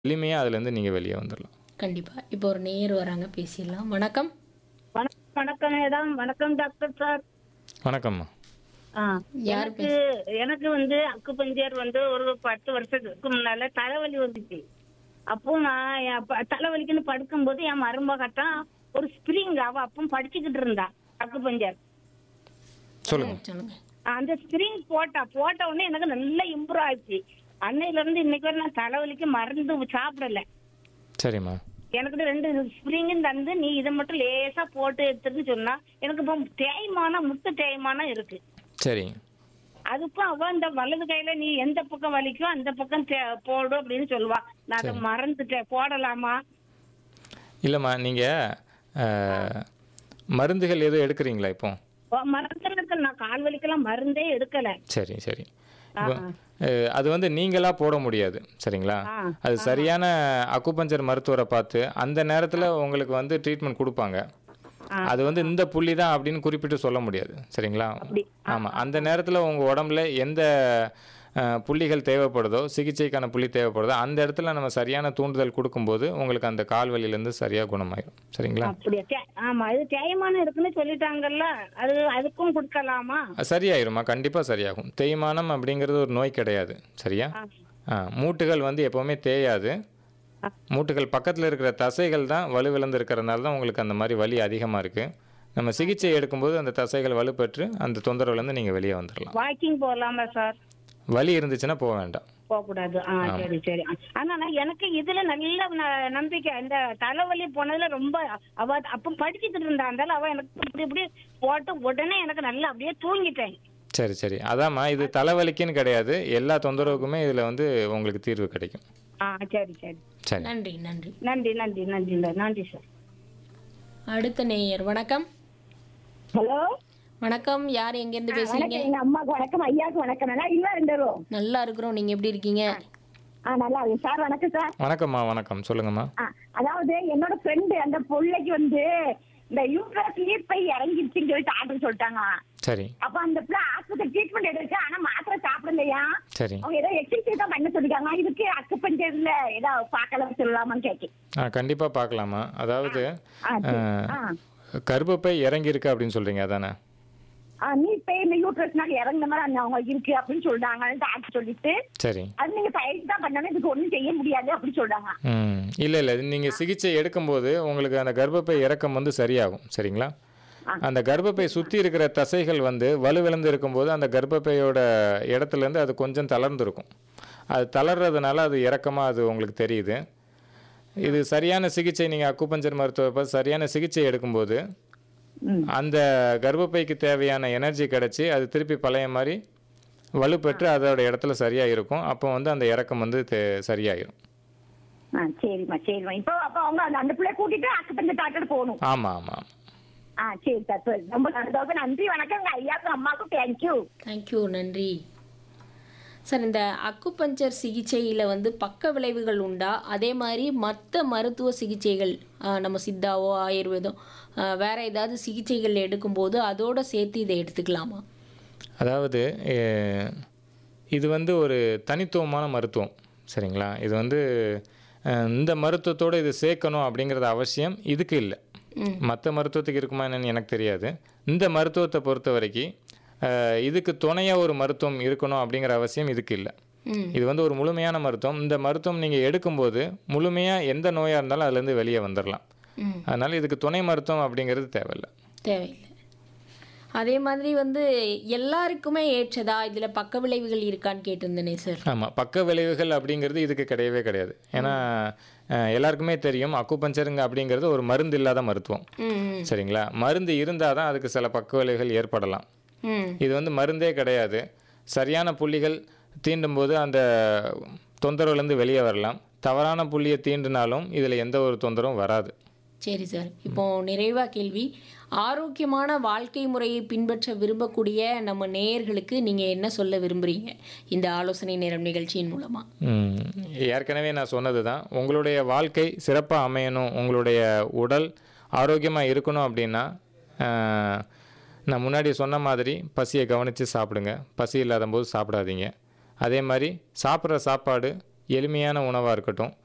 எளிமையாக அதுலேருந்து நீங்கள் வெளியே வந்துடலாம் கண்டிப்பா இப்போ ஒரு நேயர் வராங்க பேசிடலாம் வணக்கம் வணக்கம் வணக்கம் மேடம் வணக்கம் டாக்டர் சார் வணக்கம்மா ஆ, யார் எனக்கு எனக்கு வந்து அக்குபஞ்சர் வந்து ஒரு பத்து வருஷத்துக்கு முன்னால தலைவலி வந்துச்சு அப்போ நான் என் ப- தலைவலிக்குன்னு படுக்கும்போது என் மருமகட்டம் ஒரு ஸ்ப்ரிங் அவ அப்போ படிச்சுக்கிட்டு இருந்தா அக்குபஞ்சர் சொல்லுங்க சொல்லுங்க அந்த ஸ்ப்ரிங் போட்டா போட்ட உடனே எனக்கு நல்லா இம்ப்ரூவ் ஆச்சு அன்னையில இருந்து இன்னைக்கு வரை நான் தலைவலிக்கு மருந்து சாப்பிடல சரிம்மா எனக்கு ரெண்டு ஸ்ப்ரிங்கும் தந்து நீ இதை மட்டும் லேசா போட்டு எடுத்துன்னு சொன்னா எனக்கு இப்போ தேய்மானம் முட்டு தேய்மானம் இருக்கு சரி அதுக்கும் அவ இந்த வலது கையில நீ எந்த பக்கம் வலிக்கோ அந்த பக்கம் தே- போடு அப்படின்னு சொல்லுவா நான் அதை மறந்துட்டேன் போடலாமா இல்லைம்மா நீங்கள் மருந்துகள் எதுவும் எடுக்கிறீங்களா இப்போ ஓ, மறந்துருக்கு நான் கால் வலிக்கெல்லாம் மருந்தே எடுக்கல சரி சரி இப்போ அஹ், அது வந்து நீங்களா போட முடியாது சரிங்களா ஆ, அது சரியான அக்குபஞ்சர் மருத்துவரை பார்த்து அந்த நேரத்தில் உங்களுக்கு வந்து ட்ரீட்மெண்ட் கொடுப்பாங்க அது வந்து இந்த புள்ளி தான் அப்படின்னு குறிப்பிட்டு சொல்ல முடியாது சரிங்களா அப்படி. ஆமாம் அந்த நேரத்தில் உங்கள் உடம்புல எந்த அஹ், புள்ளிகள் தேவைப்படுதோ சிகிச்சைக்கான புள்ளி தேவைப்படுதோ அந்த இடத்துல நம்ம சரியான தூண்டுதல் கொடுக்கும்போது உங்களுக்கு அந்த கால் வலியிலேருந்து சரியாக குணமாயிடும் சரிங்களா அப்படியா தே- ஆமா அது தேய்மானம் இருக்குன்னு சொல்லிட்டாங்கல்ல அது அதுக்கும் கொடுக்கலாமா அது சரியாயிருமா கண்டிப்பாக சரியாகும் தேய்மானம் அப்படிங்கிறது ஒரு நோய் கிடையாது சரியா ஆ. ஆ மூட்டுகள் வந்து எப்போவுமே தேயாது மூட்டுகள் பக்கத்தில் இருக்கிற தசைகள் தான் வலுவிழந்து இருக்கிறதுனால தான் உங்களுக்கு அந்த மாதிரி வலி அதிகமாக இருக்குது நம்ம சிகிச்சை எடுக்கும்போது அந்த தசைகள் வலுப்பெற்று அந்த தொந்தரவுலேருந்து நீங்கள் வெளியே வந்துடலாம் வாக்கிங் போகலாமா சார் வலி இருந்துச்சுன்னா போக வேண்டாம் போகக்கூடாது ஆ சரி சரி ஆனா நான் எனக்கு இதுல நல்ல ந- நம்பிக்கை இந்த தலைவலி போனதுல ரொம்ப அவ அப்ப படிச்சுட்டு இருந்தா இருந்தாலும் அவ எனக்கு இப்படி இப்படி போட்டு உடனே எனக்கு நல்லா அப்படியே தூங்கிட்டேன் சரி சரி அதாம்மா இது தலைவலிக்குன்னு கிடையாது எல்லா தொந்தரவுக்குமே இதில் வந்து உங்களுக்கு தீர்வு கிடைக்கும் ஆ சரி சரி சரி நன்றி நன்றி நன்றி நன்றி நன்றி நன்றி சார் அடுத்த நேயர் வணக்கம் ஹலோ வணக்கம் யார் எங்கேருந்து பேசுறீங்க வணக்கம் எங்க அம்மாக்கு வணக்கம் ஐயாக்கு வணக்கம் நல்லா இல்ல ரெண்டு பேரும் நல்லா இருக்கிறோம் நீங்க எப்படி இருக்கீங்க ஆ நல்லா இருக்கு சார் வணக்கம் சார் வணக்கம்மா வணக்கம் சொல்லுங்கம்மா ஆ, அதாவது என்னோட ஃப்ரெண்டு அந்த பிள்ளைக்கு வந்து இந்த யூட்ரஸ் நீர்ப்பை இறங்கிருச்சுன்னு சொல்லி டாக்டர் சொல்லிட்டாங்க சரி அப்ப அந்த பிள்ளை ஆஸ்பத்திரி ட்ரீட்மெண்ட் எடுத்து ஆனா மாத்திரை சாப்பிடலையா சரி அவங்க ஏதோ எக்ஸசைஸ் தான் பண்ண சொல்லிருக்காங்க இதுக்கு அக்குப்பஞ்சர்ல ஏதோ பார்க்கலாம் சொல்லலாமான்னு கேட்டேன் ஆ கண்டிப்பாக பார்க்கலாமா அதாவது ஆ, சரி. ஆ, ஆ. கர்ப்பப்பை இறங்கியிருக்கு அப்படின்னு சொல்கிறீங்க அதானே ஆ, நீர்ப்பை இந்த யூட்ரஸ்னால இறங்குன மாதிரி அந்த அவங்க இருக்கு அப்படின்னு சொல்றாங்க டாக்டர் சொல்லிட்டு சரி அது நீங்க பயிற்சி தான் பண்ணணும் இதுக்கு ஒண்ணும் செய்ய முடியாது அப்படின்னு சொல்றாங்க ம் இல்லை இல்லை நீங்கள் சிகிச்சை எடுக்கும்போது உங்களுக்கு அந்த கர்ப்பப்பை இறக்கம் வந்து சரியாகும் சரிங்களா அந்த கர்ப்பப்பை சுற்றி இருக்கிற தசைகள் வந்து வலுவிழந்து இருக்கும்போது அந்த கர்ப்பப்பையோட இடத்துலேருந்து அது கொஞ்சம் தளர்ந்து இருக்கும் அது தளர்றதுனால அது இறக்கமாக அது உங்களுக்கு தெரியுது இது சரியான சிகிச்சை நீங்கள் அக்குபஞ்சர் மருத்துவ பார்த்து சரியான சிகிச்சை எடுக்கும்போது ம். அந்த கர்ப்பப்பைக்கு தேவையான எனர்ஜி கிடச்சி அது திருப்பி பழைய மாதிரி வலுப்பெற்று அதோட இடத்துல சரியாக இருக்கும் அப்போ வந்து அந்த இறக்கம் வந்து தெ- சரியாயிரும் ஆ சரிம்மா சரிம்மா இப்போ அப்போ அவங்க அந்த அந்த பிள்ளை கூட்டிட்டு அக்குப்பஞ்சர் டாக்டர் போகணும் ஆமாம் ஆமாம் ஆ சரி சார் சரி ரொம்ப சந்தோஷம் நன்றி வணக்கம் எங்க ஐயாக்கும் அம்மாக்கும் தேங்க்யூ தேங்க்யூ நன்றி சார் இந்த அக்குபஞ்சர் சிகிச்சையில் வந்து பக்க விளைவுகள் உண்டா அதே மாதிரி மற்ற மருத்துவ சிகிச்சைகள் ஆ, நம்ம சித்தாவோ ஆயுர்வேதம் ஆ, வேற ஏதாவது சிகிச்சைகள் எடுக்கும்போது அதோட சேர்த்து இதை எடுத்துக்கலாமா அதாவது அஹ், இது வந்து ஒரு தனித்துவமான மருத்துவம் சரிங்களா இது வந்து அஹ், இந்த மருத்துவத்தோடு இது சேர்க்கணும் அப்படிங்கிறது அவசியம் இதுக்கு இல்லை மற்ற மருத்துவத்துக்கு இருக்குமா என்னன்னு எனக்கு தெரியாது இந்த மருத்துவத்தை பொறுத்த வரைக்கும் அஹ், இதுக்கு துணையாக ஒரு மருத்துவம் இருக்கணும் அப்படிங்கிற அவசியம் இதுக்கு இல்லை ம் இது வந்து ஒரு முழுமையான மருத்துவம் இந்த மருத்துவம் நீங்கள் எடுக்கும்போது முழுமையாக எந்த நோயாக இருந்தாலும் அதுலேருந்து வெளியே வந்துடலாம் ம் அதனால் இதுக்கு துணை மருத்துவம் அப்படிங்கிறது தேவையில்லை தேவையில்லை அதே மாதிரி வந்து எல்லாருக்குமே ஏற்றதா இதில் பக்க விளைவுகள் இருக்கான்னு கேட்டிருந்தேனே சார் ஆமாம் பக்க விளைவுகள் அப்படிங்கிறது இதுக்கு கிடையவே கிடையாது ஏன்னா அஹ், எல்லாருக்குமே தெரியும் அக்குபஞ்சருங்க அப்படிங்கிறது ஒரு மருந்து இல்லாத மருத்துவம் ம் ம், சரிங்களா மருந்து இருந்தால் தான் அதுக்கு சில பக்க விளைவுகள் ஏற்படலாம் ம் இது வந்து மருந்தே கிடையாது சரியான புள்ளிகள் தீண்டும் போது அந்த தொந்தரவுலேருந்து வெளியே வரலாம் தவறான புள்ளியை தீண்டினாலும் இதில் எந்த ஒரு தொந்தரவும் வராது சரி சார் இப்போ நிறைவா கேள்வி ஆரோக்கியமான வாழ்க்கை முறையை பின்பற்ற விரும்பக்கூடிய நம்ம நேயர்களுக்கு நீங்கள் என்ன சொல்ல விரும்புகிறீங்க இந்த ஆலோசனை நேரம் நிகழ்ச்சியின் மூலமாக ம், ஏற்கனவே நான் சொன்னது தான் உங்களுடைய வாழ்க்கை சிறப்பாக அமையணும் உங்களுடைய உடல் ஆரோக்கியமாக இருக்கணும் அப்படின்னா ஆஹ், நான் முன்னாடி சொன்ன மாதிரி பசியை கவனித்து சாப்பிடுங்க பசி இல்லாத போது சாப்பிடாதீங்க அதே மாதிரி சாப்பிட்ற சாப்பாடு எளிமையான உணவாக இருக்கட்டும்